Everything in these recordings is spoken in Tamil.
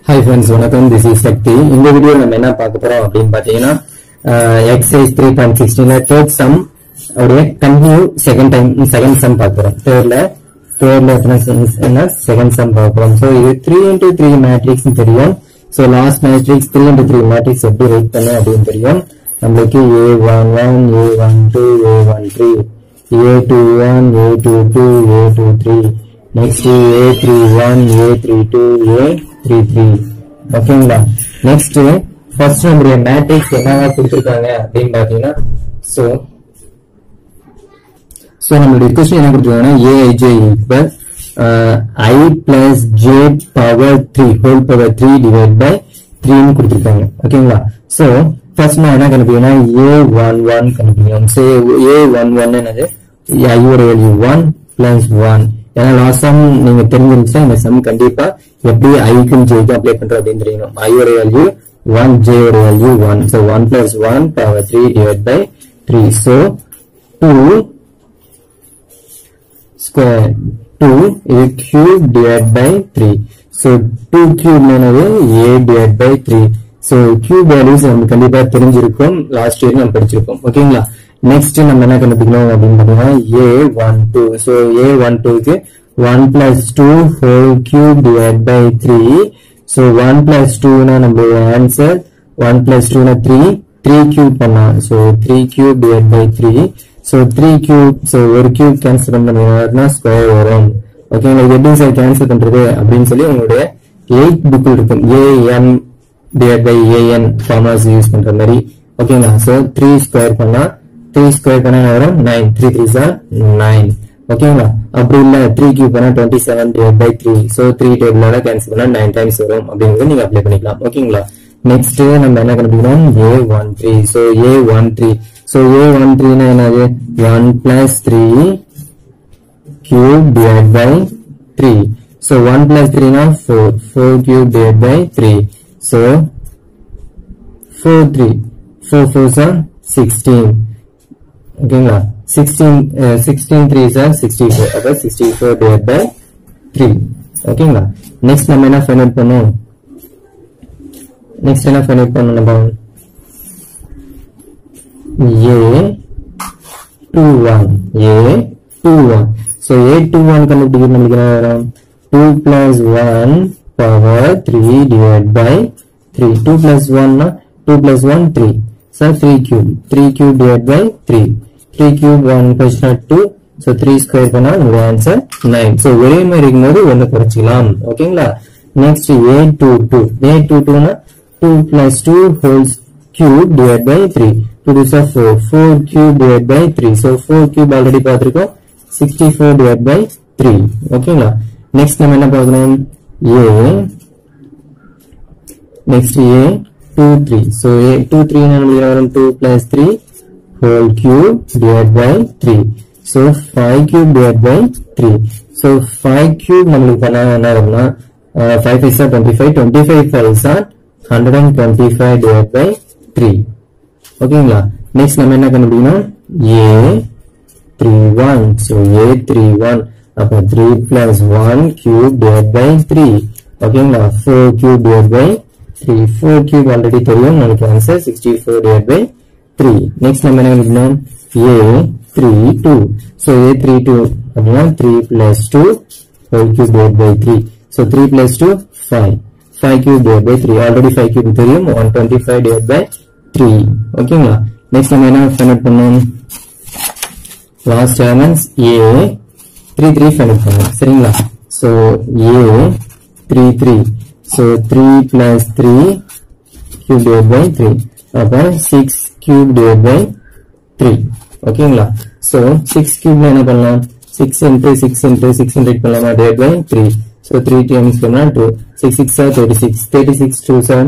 ஹாய் ஃப்ரெண்ட்ஸ் வணக்கம் திஸ் இஸ் சக்தி இந்த வீடியோ நம்ம என்ன பார்க்க போறோம் அப்படின்னு பார்த்தீங்கன்னா எக்ஸசைஸ் த்ரீ பாயிண்ட் சிக்ஸ்டீன்ல தேர்ட் சம் உடைய continue second time second sum பார்க்க போறோம் தேர்ட்ல தேர்ட்ல எத்தனை sums என்ன செகண்ட் சம் பார்க்க போறோம் ஸோ இது த்ரீ இன்டூ த்ரீ மேட்ரிக்ஸ் தெரியும் so last matrix three into three matrix எப்படி ரைட் பண்ண அப்படின்னு தெரியும் நம்மளுக்கு A one one A one two A one three A two one A two two A two three next A three one A three two A three three ஓகேங்களா நெக்ஸ்ட் ஃபர்ஸ்ட் நம்முடைய மேட்ரிக்ஸ் என்னவா கொடுத்துருக்காங்க அப்படின்னு பாத்தீங்கன்னா ஸோ ஸோ நம்மளுடைய கொஸ்டின் என்ன கொடுத்துருக்காங்கன்னா AIJ equal I plus J power three whole power three divide by த்ரீன்னு கொடுத்துருக்காங்க ஓகேங்களா ஸோ ஃபர்ஸ்ட் நான் என்ன கண்டுபிடிக்கணும் ஏ ஒன் ஒன் கண்டுபிடிக்கணும் ஸோ ஏ ஒன் ஒன் என்னது ஐயோட வேல்யூ ஒன் பிளஸ் ஒன் ஏன்னா லாஸ்ட் சம் நீங்க தெரிஞ்சிருந்துச்சா இந்த சம் கண்டிப்பா எப்படி ஐக்கும் ஜேக்கும் அப்ளை பண்றோம் அப்படின்னு தெரியணும் ஐயோட வேல்யூ ஒன் ஜேயோட value one so one plus one power three divide by three so two square two இது cube divide by three so two cube என்னது eight divide by three so cube values நமக்கு கண்டிப்பா தெரிஞ்சிருக்கும் லாஸ்ட் இயர் நம்ம படிச்சிருக்கோம் ஓகேங்களா நெக்ஸ்ட் நம்ம என்ன கண்டுபிடிக்கணும் அப்படின்னு பார்த்தீங்கன்னா A one two so A one டூக்கு one plus two whole cube divide by three so one plus டூனா நம்மளோட ஆன்சர் ஒன் பிளஸ் டூனா த்ரீ த்ரீ கியூப் பண்ணலாம் so three cube divide by three so three cube so ஒரு கியூப் கேன்சல் பண்ணீங்கன்னா ஸ்கொயர் வரும் ஓகேங்களா இது எப்படி சார் கேன்சல் பண்றது அப்படின்னு சொல்லி உங்களுடைய எயிட் புக்கில் இருக்கும் AN divide by AN formulas use பண்ற மாதிரி ஓகேங்களா ஸோ த்ரீ ஸ்கொயர் பண்ணா த்ரீ ஸ்கொயர் பண்ணா என்ன வரும் nine three three sir nine ஓகேங்களா அப்படி இல்ல த்ரீ கியூப் பண்ணா twenty seven divide by three so three டேபிளோட கேன்சல் பண்ணா நைன் டைம்ஸ் வரும் அப்படிங்கிறது நீங்க அப்ளை பண்ணிக்கலாம் ஓகேங்களா நெக்ஸ்ட் நம்ம என்ன கண்டுபிடிக்கிறோம் A one three so A one three so A one த்ரீனா என்னது one plus three cube divided by 3. So 1 plus 3 now 4. 4 cube divided by 3. So 4 3. 4 4s are 16. ஓகேங்களா 16 uh, 16 3s are 64. அப்ப 64 divided by 3. ஓகேங்களா நெக்ஸ்ட் நம்ம என்ன ஃபைண்ட் அவுட் பண்ணோம் நெக்ஸ்ட் என்ன ஃபைண்ட் அவுட் பண்ணோம் நம்ம A two one A two one so A two one கண்டுபிடிக்கிறது நம்மளுக்கு என்ன வரும் two plus one power three divide by three two plus ஒன்னா two plus one three sir three cube three cube divide by three three cube one question two so three square பண்ணா உங்க ஆன்சர் நைன் ஸோ ஒரே மாதிரி இருக்கும்போது ஒன்று குறைச்சிக்கலாம் ஓகேங்களா next A two two A two டூனா two plus two wholes cube divided by 3. 2 is of 4. 4 cube divided by 3. So 4 cube already பார்த்திருக்கோம் 64 divided by 3. ஓகேங்களா நெக்ஸ்ட் நம்ம என்ன பார்க்கணும் a next a 2 3. So a 2 3 நம்மளுக்கு வரும் 2 plus 3 whole cube divided by 3. So 5 cube divided by 3. So 5 cube நம்மளுக்கு பண்ணா என்ன வரும்னா 5 5 are 25 25 5 are 125 divided by 3 ஓகேங்களா நெக்ஸ்ட் நம்ம என்ன கண்டுபிடிக்கணும் A three one so A three one அப்போ three plus one cube divide by three ஓகேங்களா four cube divide by three four cube already தெரியும் நமக்கு answer sixty four divide by three next நம்ம என்ன கண்டுபிடிக்கணும் A three two so A three two அப்படின்னா three plus two four cube divide by three so three plus two five 5 cube divided by 3 already 5 cube தெரியும் 125 divided by 3 ஓகேங்களா நெக்ஸ்ட் நம்ம என்ன ஃபைண்ட் அவுட் பண்ணோம் last elements a 3 3 find out பண்ணோம் சரிங்களா so a 3 3 so 3 plus 3 cube divided by 3 அப்ப 6 cube divided by 3 ஓகேங்களா சோ 6 cube என்ன பண்ணலாம் 6 into 6 into 6 into பண்ணலாமா divided by 3 so 3 times பண்ணா 2 6 6 are 36 36 2 7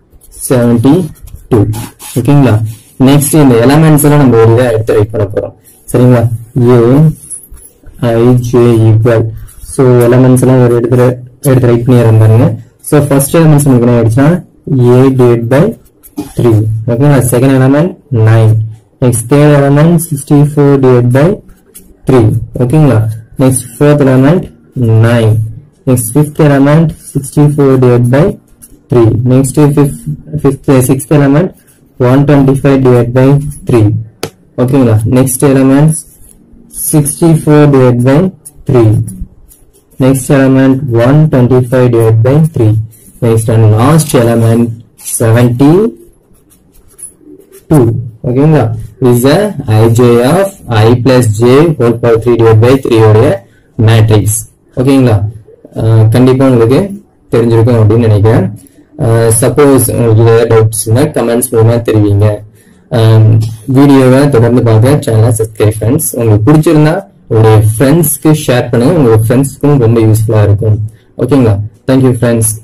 72 ஓகேங்களா நெக்ஸ்ட் இந்த எலமெண்ட்ஸ் எல்லாம் நம்ம ஒரு இதை எடுத்து ரைட் பண்ண போறோம் சரிங்களா A I J equal so elements எல்லாம் ஒரு இடத்துல எடுத்து ரைட் பண்ணி இருந்தாங்க ஸோ ஃபர்ஸ்ட் எலமெண்ட்ஸ் நமக்கு என்ன ஆயிடுச்சுன்னா ஏ டிவைட் பை த்ரீ ஓகேங்களா second element nine next third element sixty four divide by three ஓகேங்களா next fourth element nine Next fifth element 64 divided by 3 next fifth fifth sixth element 125 divided by 3 ஓகேங்களா next element 64 divided by 3 next element 125 divided by 3 next and last element 72 ஓகேங்களா is the ij of i plus j whole power 3 divided by 3 உடைய matrix ஓகேங்களா அஹ் கண்டிப்பா உங்களுக்கு தெரிஞ்சிருக்கும் அப்படின்னு நினைக்கிறேன் சப்போஸ் உங்களுக்கு ஏதாவது டவுட்ஸ்னா கமெண்ட்ஸ் மூலமா தெரிவிங்க வீடியோவை தொடர்ந்து பார்க்க சேனலை சப்ஸ்கிரைப் ஃப்ரெண்ட்ஸ் உங்களுக்கு பிடிச்சிருந்தா உங்களுடைய ஃப்ரெண்ட்ஸ்க்கு ஷேர் பண்ணுங்க உங்க ஃப்ரெண்ட்ஸ்க்கும் ரொம்ப யூஸ்ஃபுல்லா இருக்கும் ஓகேங்களா தேங்க்யூ ஃப்ரெண்ட்ஸ்